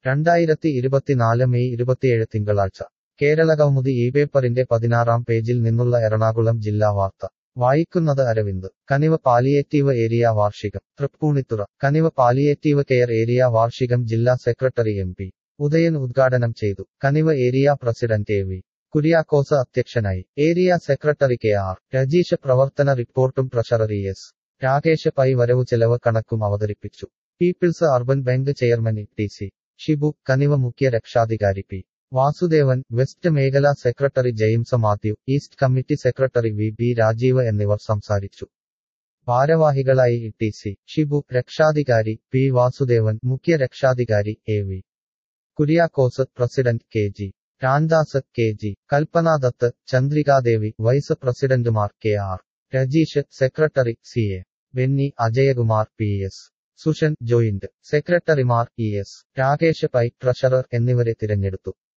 രണ്ടായിരത്തി ഇരുപത്തിനാല് മെയ് ഇരുപത്തിയേഴ് തിങ്കളാഴ്ച കേരളകൗമുദി ഈ പേപ്പറിന്റെ പതിനാറാം പേജിൽ നിന്നുള്ള എറണാകുളം ജില്ലാ വാർത്ത വായിക്കുന്നത് അരവിന്ദ് കനിവ് പാലിയേറ്റീവ് ഏരിയ വാർഷികം തൃപ്പൂണിത്തുറ കനിവ് പാലിയേറ്റീവ് കെയർ ഏരിയ വാർഷികം ജില്ലാ സെക്രട്ടറി എം പി ഉദയൻ ഉദ്ഘാടനം ചെയ്തു Kaniv area president A V Kuriakose അധ്യക്ഷനായി area secretary K R Rajeesh പ്രവർത്തന റിപ്പോർട്ടും ട്രഷററി എസ് രാകേഷ് പൈ വരവു ചെലവ് കണക്കും അവതരിപ്പിച്ചു people's urban bank chairman T C Shibu Kaniv മുഖ്യ രക്ഷാധികാരി പി വാസുദേവൻ വെസ്റ്റ് മേഖലാ secretary James Mathew east committee secretary V B Rajeev എന്നിവർ സംസാരിച്ചു ഭാരവാഹികളായി ടി സി ഷിബു രക്ഷാധികാരി പി വാസുദേവൻ മുഖ്യ രക്ഷാധികാരി A V Kuriakose president K G Ramdas K G Kalpanadath Chandrikadevi vice പ്രസിഡന്റുമാർ K R Rajeesh secretary C A Benny Ajayakumar P S Sushan joint സെക്രട്ടറിമാർ E S Rakesh Pai treasurer എന്നിവരെ തിരഞ്ഞെടുത്തു